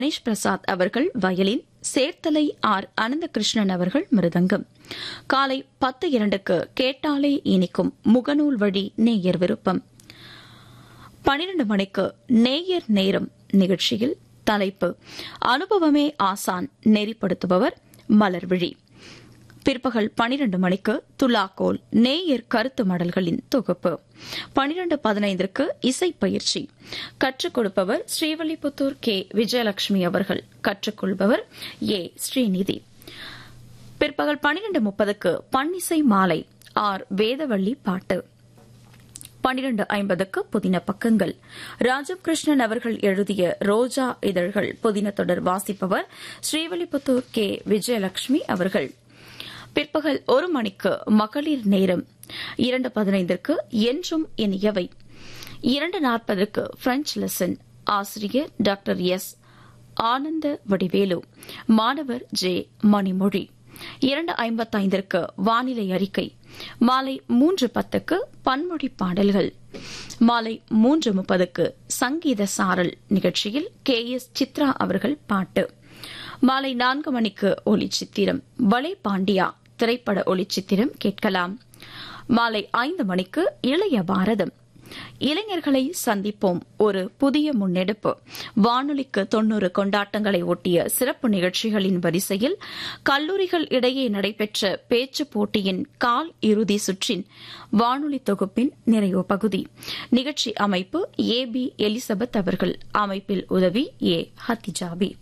கணேஷ் பிரசாத் அவர்கள் violin சேர்த்தலை R Ananthakrishnan அவர்கள் மிருதங்கம் காலை பத்து இரண்டுக்கு கேட்டாலே இனிக்கும் முகநூல் வழி நேயர் விருப்பம் பனிரண்டு மணிக்கு நேயர் நேரம் நிகழ்ச்சியில் தலைப்பு அனுபவமே ஆசான் நெறிப்படுத்துபவர் மலர்விழி பிற்பகல் பனிரண்டு மணிக்கு துலாக்கோல் நேயர் கருத்து மடல்களின் தொகுப்பு பனிரண்டு பதினைந்திற்கு இசைப்பயிற்சி கற்றுக் கொடுப்பவர் ஸ்ரீவல்லிபுத்தூர் கே விஜயலட்சுமி அவர்கள் கற்றுக்கொள்பவர் ஏ ஸ்ரீநிதி பிற்பகல் பனிரண்டு முப்பதுக்கு பன்னிசை மாலை ஆர் வேதவள்ளி பாட்டு பனிரண்டு ஐம்பதுக்கு புதின பக்கங்கள் ராஜம் கிருஷ்ணன் அவர்கள் எழுதிய ரோஜா இதழ்கள் புதின தொடர் வாசிப்பவர் ஸ்ரீவல்லிபுத்தூர் கே விஜயலட்சுமி அவர்கள் பிற்பகல் ஒரு மணிக்கு மகளிர் நேரம் இரண்டு பதினைந்திற்கு என்றும் இனியவை இரண்டு நாற்பதற்கு பிரெஞ்ச் லெசன் ஆசிரியர் டாக்டர் எஸ் ஆனந்த வடிவேலு மாணவர் ஜே மணிமொழி இரண்டு ஐம்பத்தைந்திற்கு வானிலை அறிக்கை மாலை மூன்று பத்துக்கு பன்மொழி பாடல்கள் மாலை மூன்று முப்பதுக்கு சங்கீத சாரல் நிகழ்ச்சியில் கே எஸ் சித்ரா அவர்கள் பாட்டு மாலை நான்கு மணிக்கு ஒளிச்சித்திரம் வலை பாண்டியா திரைப்பட ஒளிச்சித்திரம் கேட்கலாம் மாலை ஐந்து மணிக்கு இளைய பாரதம் இளைஞர்களை சந்திப்போம் ஒரு புதிய முன்னெடுப்பு வானொலிக்கு தொன்னூறு கொண்டாட்டங்களை ஒட்டிய சிறப்பு நிகழ்ச்சிகளின் வரிசையில் கல்லூரிகள் இடையே நடைபெற்ற பேச்சு போட்டியின் கால் இறுதி சுற்றின் வானொலி தொகுப்பின் நிறைவு பகுதி நிகழ்ச்சி அமைப்பு ஏ பி எலிசபெத் அவர்கள் அமைப்பில் உதவி ஏ ஹத்திஜாபி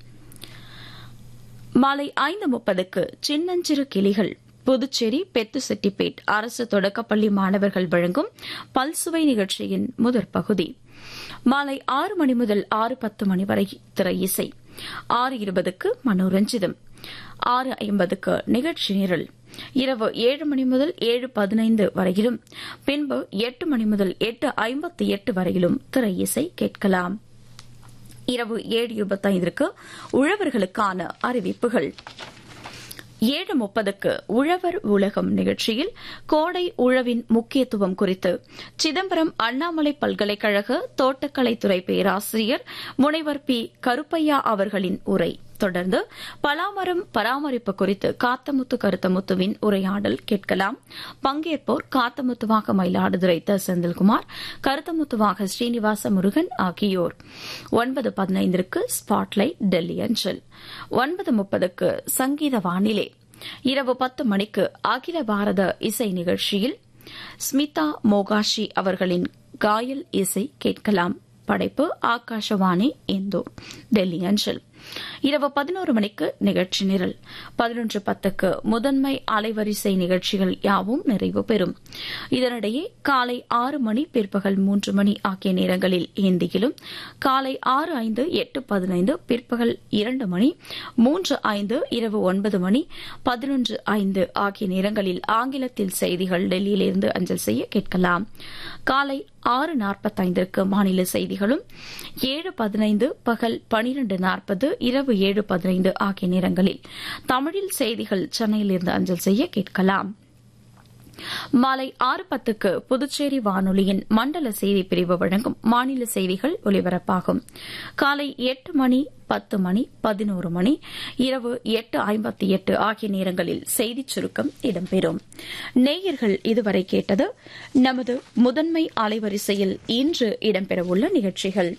மாலை ஐந்து முப்பதுக்கு சின்னஞ்சிறு கிளிகள் புதுச்சேரி பெத்துசெட்டிப்பேட் அரசு தொடக்கப்பள்ளி மாணவர்கள் வழங்கும் பல்சுவை நிகழ்ச்சியின் முதற் பகுதி மாலை ஆறு மணி முதல் ஆறு பத்து மணி வரை திரை இசை ஆறு இருபதுக்கு மனோரஞ்சிதம் ஆறு ஐம்பதுக்கு நிகழ்ச்சி நிரல் இரவு ஏழு மணி முதல் ஏழு பதினைந்து வரையிலும் பின்பு எட்டு மணி முதல் எட்டு ஐம்பத்தி எட்டு வரையிலும் திரை இசை கேட்கலாம் இரவு ஏழு இருபத்தைந்திற்கு உழவர்களுக்கான அறிவிப்புகள் ஏழு முப்பதுக்கு உழவர் உலகம் நிகழ்ச்சியில் கோடை உழவின் முக்கியத்துவம் குறித்து சிதம்பரம் அண்ணாமலை பல்கலைக்கழக தோட்டக்கலைத்துறை பேராசிரியர் முனைவர் பி கருப்பையா அவர்களின் உரை தொடர்ந்து பலாமரம் பராமரிப்பு குறித்து காத்தமுத்து கருத்தமுத்துவின் உரையாடல் கேட்கலாம் பங்கேற்போர் காத்தமுத்துவாக மயிலாடுதுறை த செந்தில்குமார் கருத்தமுத்துவாக ஸ்ரீனிவாச முருகன் ஆகியோர் ஒன்பது பதினைந்திற்கு ஸ்பாட்லைட் டெல்லி அஞ்சல் ஒன்பது முப்பதுக்கு சங்கீத வானிலை இரவு பத்து மணிக்கு அகில பாரத இசை நிகழ்ச்சியில் ஸ்மிதா மோகாஷி அவர்களின் காயல் இசை கேட்கலாம் படைப்பு ஆகாஷவாணி இந்தூர் டெல்லி அஞ்சல் இரவு பதினோரு மணிக்கு நிகழ்ச்சி நிரல் பதினொன்று பத்துக்கு முதன்மை அலைவரிசை நிகழ்ச்சிகள் யாவும் நிறைவு பெறும் இதனிடையே காலை ஆறு மணி பிற்பகல் மூன்று மணி ஆகிய நேரங்களில் ஹிந்தியிலும் காலை ஆறு ஐந்து எட்டு பதினைந்து பிற்பகல் இரண்டு மணி மூன்று ஐந்து இரவு ஒன்பது மணி பதினொன்று ஐந்து ஆகிய நேரங்களில் ஆங்கிலத்தில் செய்திகள் டெல்லியிலிருந்து அஞ்சல் செய்ய கேட்கலாம் காலை ஆறு நாற்பத்தைந்திற்கு மாநில செய்திகளும் ஏழு பதினைந்து பகல் பனிரண்டு நாற்பது இரவு ஏழு பதினைந்து ஆகிய நேரங்களில் தமிழில் செய்திகள் சென்னையிலிருந்து அஞ்சல் செய்ய கேட்கலாம் மாலை ஆறு பத்துக்கு புதுச்சேரி வானொலியின் மண்டல செய்தி பிரிவு வழங்கும் மாநில செய்திகள் ஒலிபரப்பாகும் காலை எட்டு மணி பத்து மணி பதினோரு மணி இரவு எட்டு ஐம்பத்தி எட்டு ஆகிய நேரங்களில் செய்திச் சுருக்கம் இடம்பெறும் நேயர்கள் இதுவரை கேட்டது நமது முதன்மை அலைவரிசையில் இன்று இடம்பெறவுள்ள நிகழ்ச்சிகள்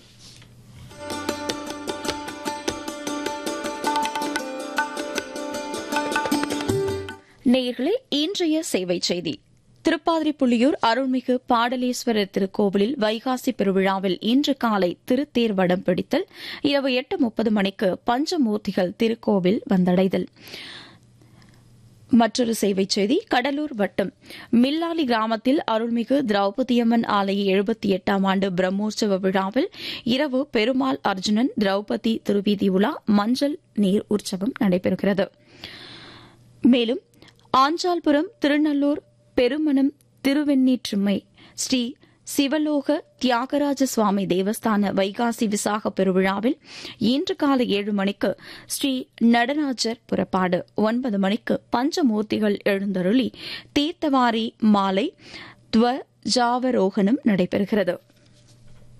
நேயர்களே இன்றைய சேவை செய்தி திருப்பாதிரிப்புள்ளியூர் அருள்மிகு பாடலேஸ்வரர் திருக்கோவிலில் வைகாசி பெருவிழாவில் இன்று காலை திருத்தேர் வடம் பிடித்தல் இரவு எட்டு முப்பது மணிக்கு பஞ்சமூர்த்திகள் திருக்கோவில் வந்தடைதல் மற்றொரு சேவைச் செய்தி கடலூர் வட்டம் மில்லாலி கிராமத்தில் அருள்மிகு திரௌபதியம்மன் ஆலய எழுபத்தி எட்டாம் ஆண்டு பிரம்மோற்சவ விழாவில் இரவு பெருமாள் அர்ஜுனன் திரௌபதி திருவீதி உலா மஞ்சள் நீர் உற்சவம் நடைபெறுகிறது மேலும் ஆஞ்சால்புரம் திருநள்ளூர் பெருமணம் திருவெண்ணீற்றுமை ஸ்ரீ சிவலோக தியாகராஜ சுவாமி தேவஸ்தான வைகாசி விசாக பெருவிழாவில் இன்று காலை ஏழு மணிக்கு ஸ்ரீ நடராஜர் புறப்பாடு ஒன்பது மணிக்கு பஞ்சமூர்த்திகள் எழுந்தருளி தீர்த்தவாரி மாலை துவ ஜாவரோகணம் நடைபெறுகிறது